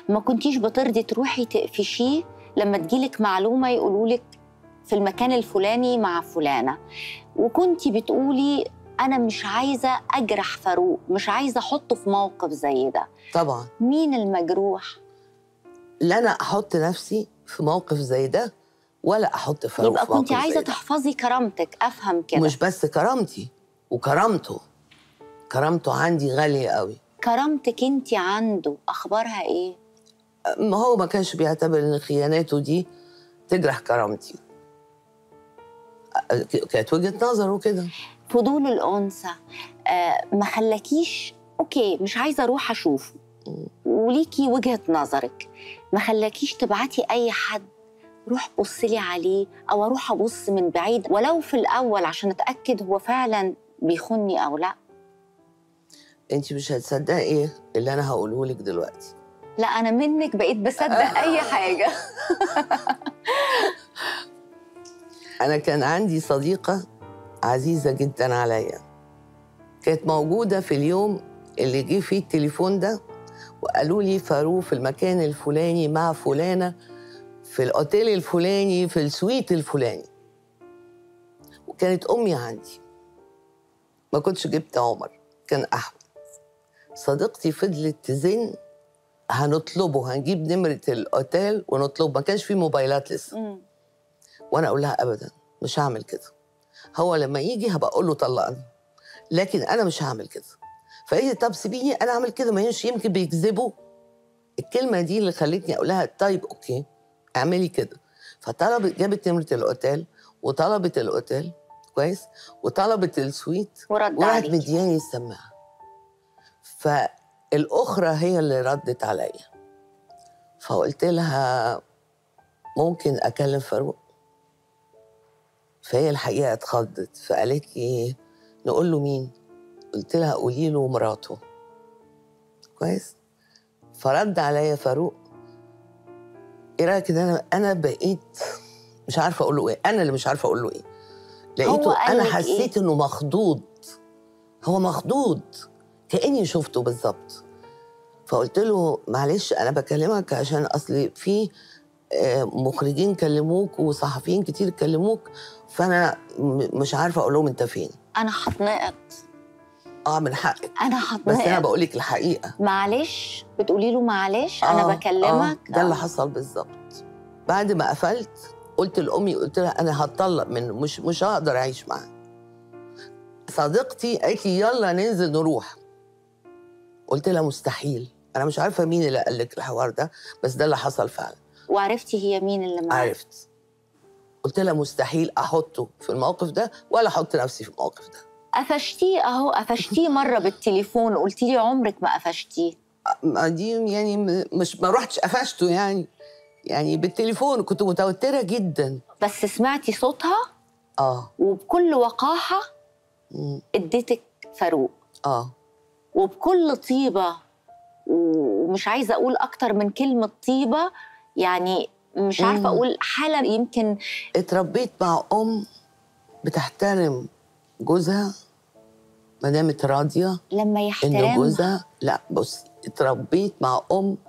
ما كنتيش بترضي تروحي تقفشيه لما تجيلك معلومه يقولولك في المكان الفلاني مع فلانه وكنتي بتقولي انا مش عايزه اجرح فاروق مش عايزه احطه في موقف زي ده طبعا مين المجروح لا انا احط نفسي في موقف زي ده ولا احط فاروق يبقى في موقف كنت عايزه زي ده. تحفظي كرامتك افهم كده مش بس كرامتي وكرامته كرامته عندي غاليه قوي كرامتك انت عنده اخبارها ايه ما هو ما كانش بيعتبر ان خياناته دي تجرح كرامتي ك- كانت وجهه نظره كده فضول الانثى آه ما خلاكيش اوكي مش عايزه اروح اشوفه وليكي وجهه نظرك ما خلاكيش تبعتي اي حد روح بصلي عليه او اروح ابص من بعيد ولو في الاول عشان اتاكد هو فعلا بيخوني او لا انت مش هتصدقي ايه اللي انا هقوله لك دلوقتي لا انا منك بقيت بصدق اي حاجه انا كان عندي صديقه عزيزه جدا عليا كانت موجوده في اليوم اللي جه فيه التليفون ده وقالوا لي فاروق في المكان الفلاني مع فلانه في الاوتيل الفلاني في السويت الفلاني وكانت امي عندي ما كنتش جبت عمر كان احمد صديقتي فضلت تزن هنطلبه هنجيب نمره الاوتيل ونطلبه ما كانش في موبايلات لسه مم. وانا اقول لها ابدا مش هعمل كده هو لما يجي هبقى اقول له طلقني لكن انا مش هعمل كده فهي طب سيبيني انا اعمل كده ما يمشي يمكن بيكذبوا الكلمه دي اللي خلتني اقول لها طيب اوكي اعملي كده فطلبت جابت نمره الاوتيل وطلبت الاوتيل كويس وطلبت السويت ورد وراحت عليكي مدياني السماعه فالاخرى هي اللي ردت عليا فقلت لها ممكن اكلم فاروق فهي الحقيقه اتخضت فقالت لي نقول له مين قلت لها قولي له مراته كويس فرد عليا فاروق ايه رايك ان انا انا بقيت مش عارفه اقول له ايه انا اللي مش عارفه اقول له ايه لقيته قال انا لك إيه؟ حسيت انه مخضوض هو مخضوض كاني شفته بالظبط فقلت له معلش انا بكلمك عشان اصل في آه، مخرجين كلموك وصحفيين كتير كلموك فانا م- مش عارفه اقول لهم انت فين انا هتنقط اه من حقك انا بس انا هتنقط بقول لك الحقيقه معلش بتقولي له معلش انا آه، بكلمك آه ده اللي آه. حصل بالظبط بعد ما قفلت قلت لامي قلت لها انا هتطلق منه مش مش هقدر اعيش معاه صديقتي قالت لي يلا ننزل نروح قلت لها مستحيل انا مش عارفه مين اللي قال لك الحوار ده بس ده اللي حصل فعلا وعرفتي هي مين اللي معاه عرفت قلت لها مستحيل احطه في الموقف ده ولا احط نفسي في الموقف ده قفشتيه اهو قفشتيه مره بالتليفون قلتي لي عمرك ما قفشتيه ما دي يعني م- مش ما رحتش قفشته يعني يعني بالتليفون كنت متوتره جدا بس سمعتي صوتها اه وبكل وقاحه مم. اديتك فاروق اه وبكل طيبه ومش عايزه اقول اكتر من كلمه طيبه يعني مش عارفه مم. اقول حاله يمكن اتربيت مع ام بتحترم جوزها ما دامت راضيه لما ان يحترم جوزها لا بص اتربيت مع ام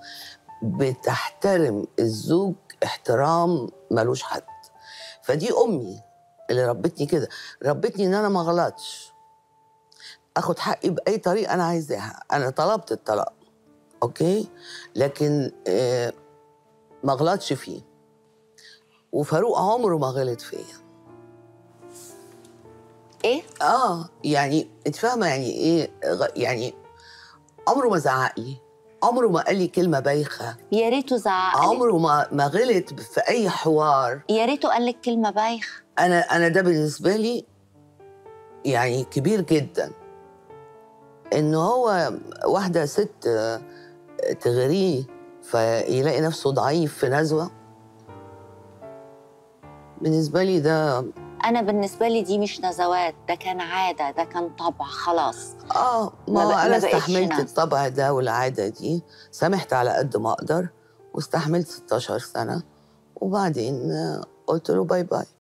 بتحترم الزوج احترام ملوش حد فدي امي اللي ربتني كده ربتني ان انا ما غلطش اخد حقي باي طريقه انا عايزاها انا طلبت الطلاق اوكي لكن آه ما غلطش فيه وفاروق عمره ما غلط فيا ايه اه يعني انت فاهمه يعني ايه غ- يعني عمره ما زعق لي عمره ما قال لي كلمه بايخه يا ريته زعق لك. عمره ما ما غلط في اي حوار يا ريته قال لك كلمه بايخه انا انا ده بالنسبه لي يعني كبير جدا ان هو واحده ست آه، تغريه فيلاقي نفسه ضعيف في نزوه بالنسبه لي ده انا بالنسبه لي دي مش نزوات ده كان عاده ده كان طبع خلاص اه ما ما هو بق- ما انا بقتش استحملت ناس. الطبع ده والعاده دي سامحت على قد ما اقدر واستحملت 16 سنه وبعدين آه، قلت له باي باي